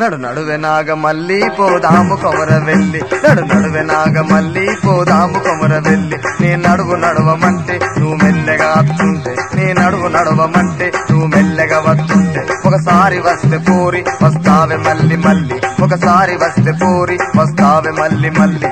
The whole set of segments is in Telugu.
నడు నడువె నాగ మళ్ళీ పోదాము కొమర వెళ్ళి నడు నడువె నాగ మళ్ళీ పోదాము కొమర వెళ్ళి నీ నడువు నడవమంటే నువ్వు మెల్లగా వస్తుంటే నీ నడువు నడవమంటే నువ్వు మెల్లగా వస్తుంటే ఒకసారి వస్తే పోరి వస్తావే మళ్ళీ మళ్ళీ ఒకసారి వస్తే పోరి వస్తావే మళ్ళీ మళ్ళీ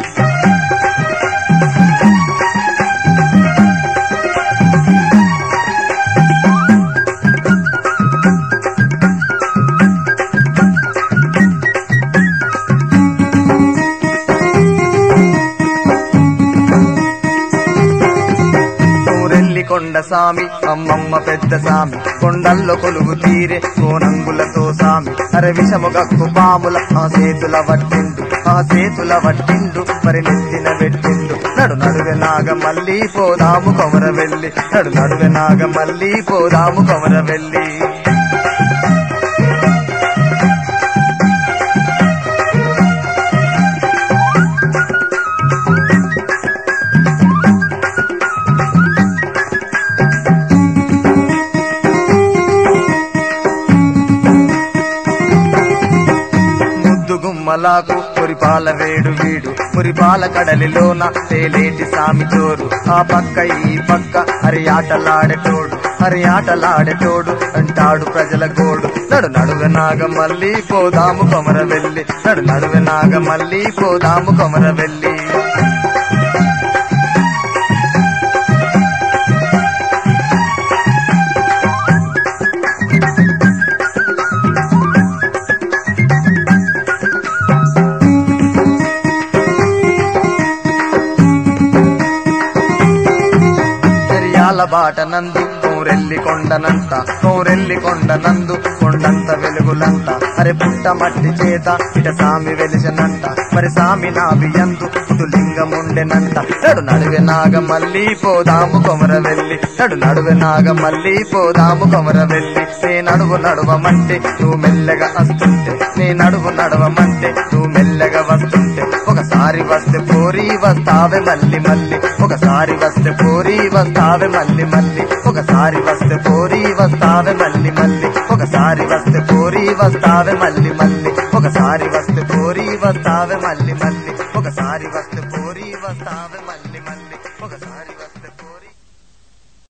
ఊరెల్లి కొండ సామి అమ్మమ్మ పెద్ద సామి కొండల్లో కొలువు తీరే కోనంగులతో సామి అరే విషము గక్కు పాముల ఆ చేతుల వట్టిండు ఆ చేతుల వట్టిండు మరి నెత్తిన పెట్టిండు నడు నడువె నాగ మళ్ళీ పోదాము కొమర వెళ్ళి నడు నడువె నాగ మళ్ళీ పోదాము కొమర వెళ్ళి ముద్దు గుమ్మలాకు పురిపాల వేడు వీడు పురిపాల కడలిలోన తేలేటి సామి చోరు ఆ పక్క ఈ పక్క హరి ఆటలాడేటోడు హరి ఆటలాడేటోడు అంటాడు ప్రజల గోడు నడు నడువె నాగ మళ్ళీ పోదాము కొమర వెళ్ళి నడు నడువె నాగ మళ్ళీ పోదాము కొమర వెళ్ళి పెరియాల బాట నందు కోరెల్లి కొండనంత కోరెల్లి కొండనందు కొండంత వెలుగులంత అరే పుట్ట మట్టి చేత ఇట సామి వెలిసనంట మరి సామి నాభియందు ఇటు లింగముండెనంట నడు నడువె నాగ మళ్ళీ పోదాము కొమర వెళ్ళి నడు నడువె నాగ మళ్ళీ పోదాము కొమర వెళ్ళి నే నడువు నడవమంటే నువ్వు మెల్లగా వస్తుంటే నే నడువు నడవమంటే నువ్వు మెల్లగా వస్తుంటే ఒకసారి వస్తే పోరి వస్తావే మళ్ళీ మళ్ళీ ఒకసారి వస్తే పోరి వస్తావే మళ్ళీ మళ్ళీ ఒకసారి వస్తే పోరి వస్తావే మళ్ళీ మళ్ళీ ఒకసారి వస్తే పోరి వస్తావే మళ్ళీ మళ్ళీ ఒకసారి వస్తే పోరి వస్తావే మళ్ళీ